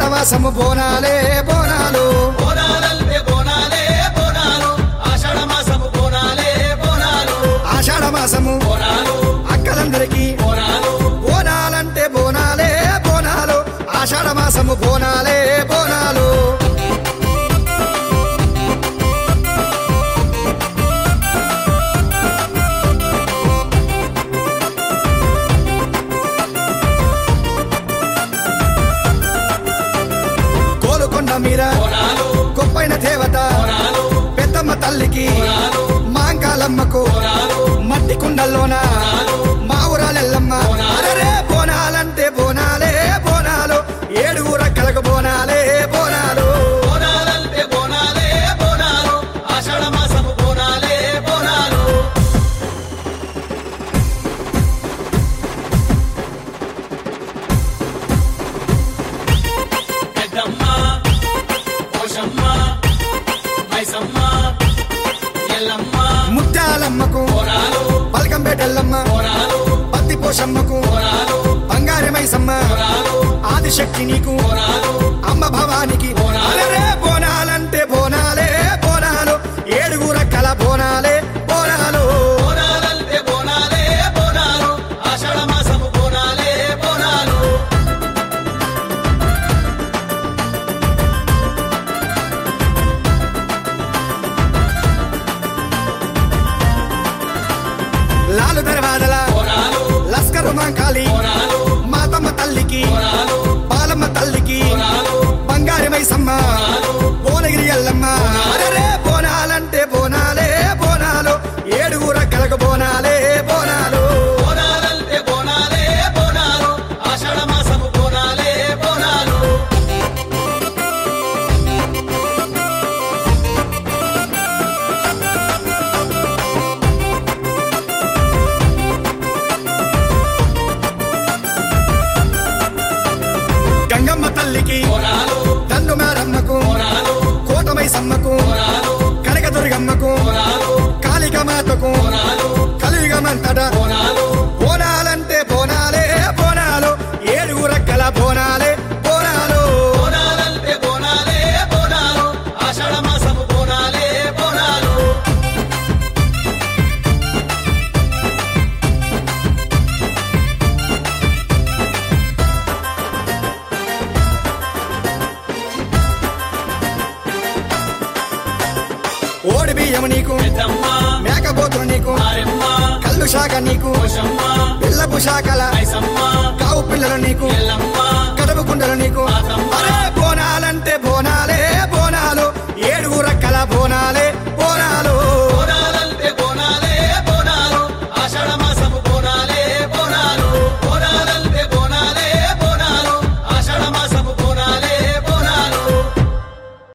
మాసము బోనాలే బోనాలు బోనాలంటే బోనాలే బోనాలు ఆషాఢ మాసము బోనాలే బోనాలు ఆషాఢ మాసము బోనాలు అక్కలందరికీ బోనాలు బోనాలంటే బోనాలే బోనాలు ఆషాఢ మాసము బోనాలే బోనాలు కోలుకొండ మీర బోనాలు గొప్పైన దేవత బోనాలు పెద్దమ్మ తల్లికి బోనాలు మాంకాలమ్మకు బోనాలు మట్టి కుండల్లోన మా ఊరాలెల్లమ్మ అరెరే బోనాలంటే బోనాలే బోనాలు ఏడుగుర కలగ బోనాలే బోనాలు బోనాలంటే బోనాలే బోనాలు ఆషాఢ మాసము బోనాలే బోనాలు పెద్దమ్మ పోషమ్మ మైసమ్మ ఎల్లమ్మ ముత్యాలమ్మకు బోనాలు పలకంపేటెల్లమ్మ బోనాలు పత్తి పోషమ్మకు బోనాలు బంగారి మైసమ్మ బోనాలు ఆదిశక్తి నీకు బోనాలు అమ్మ భవానికి అరెరే బోనాలంటే బోనాలే బోనాలు ఏడుగుర కల బోనాలే బోనాలు బోనాలంటే బోనాలే బోనాలు ఆషాఢ మాసము బోనాలే బోనాలు లాలు దర్వాదల బోనాలు లస్కరు మాంకాలి బోనాలు మాతమ్మ తల్లికి బోనాలు పాలమ్మ తల్లికి బోనాలు బంగారి మైసమ్మ భువనగిరి ఎల్లమ్మ అరెరే బోనాలంటే బోనాలే బోనాలు ఏడుగుర కలగ బోనాలే బోనాలు బోనాలంటే బోనాలే బోనాలు ఆషాఢ మాసము బోనాలే బోనాలు గంగమ్మ తల్లికి బోనాలు దండు మేరమ్మకు బోనాలు కోటమై సమ్మకు బోనాలు కనకదుర్గమ్మకు బోనాలు కాళికమాతకు బోనాలు కలియుగమంతట బోనాలు బోనాలంటే బోనాలే బోనాలు ఏడుగుర కల బోనాలే బోనాలు బోనాలంటే బోనాలే బోనాలు ఆషాఢ మాసము బోనాలే బోనాలు ఓడి బియ్యము నీకు పెద్దమ్మ మేకపోతులు నీకు మారెమ్మ కళ్ళు శాఖ నీకు పోషమ్మ పిల్లపు శాఖల మైసమ్మ కావు పిల్లలు నీకు ఎల్లమ్మ కడుపు కుండలు నీకు